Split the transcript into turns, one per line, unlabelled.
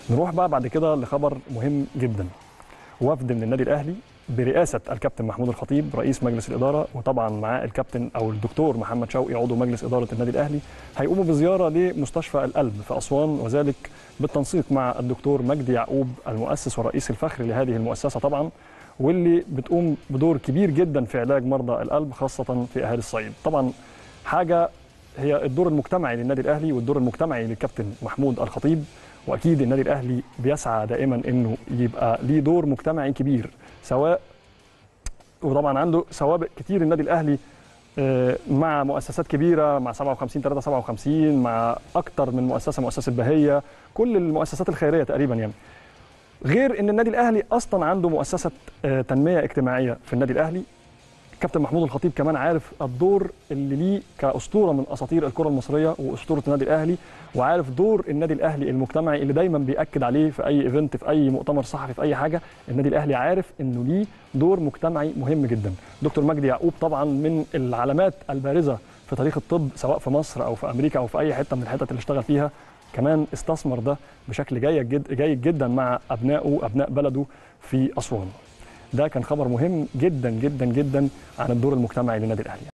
نروح بقى بعد كده لخبر مهم جدا وفد من النادي الاهلي برئاسه الكابتن محمود الخطيب رئيس مجلس الاداره وطبعا معاه الكابتن او الدكتور محمد شوقي عضو مجلس اداره النادي الاهلي هيقوموا بزياره لمستشفى القلب في اسوان وذلك بالتنسيق مع الدكتور مجدي يعقوب المؤسس والرئيس الفخري لهذه المؤسسه طبعا واللي بتقوم بدور كبير جدا في علاج مرضى القلب خاصه في اهالي الصعيد طبعا حاجه هي الدور المجتمعي للنادي الاهلي والدور المجتمعي للكابتن محمود الخطيب واكيد النادي الاهلي بيسعى دائما انه يبقى ليه دور مجتمعي كبير سواء وطبعا عنده سوابق كتير النادي الاهلي آه، مع مؤسسات كبيره مع 57 3 57 مع اكتر من مؤسسه مؤسسه بهيه كل المؤسسات الخيريه تقريبا يعني غير ان النادي الاهلي اصلا عنده مؤسسه آه، تنميه اجتماعيه في النادي الاهلي كابتن محمود الخطيب كمان عارف الدور اللي ليه كاسطوره من اساطير الكره المصريه واسطوره النادي الاهلي وعارف دور النادي الاهلي المجتمعي اللي دايما بياكد عليه في اي ايفنت في اي مؤتمر صحفي في اي حاجه النادي الاهلي عارف انه ليه دور مجتمعي مهم جدا دكتور مجدي يعقوب طبعا من العلامات البارزه في تاريخ الطب سواء في مصر او في امريكا او في اي حته من الحتت اللي اشتغل فيها كمان استثمر ده بشكل جيد جد جيد جدا مع ابنائه ابناء بلده في اسوان ده كان خبر مهم جدا جدا جدا عن الدور المجتمعي للنادي الاهلي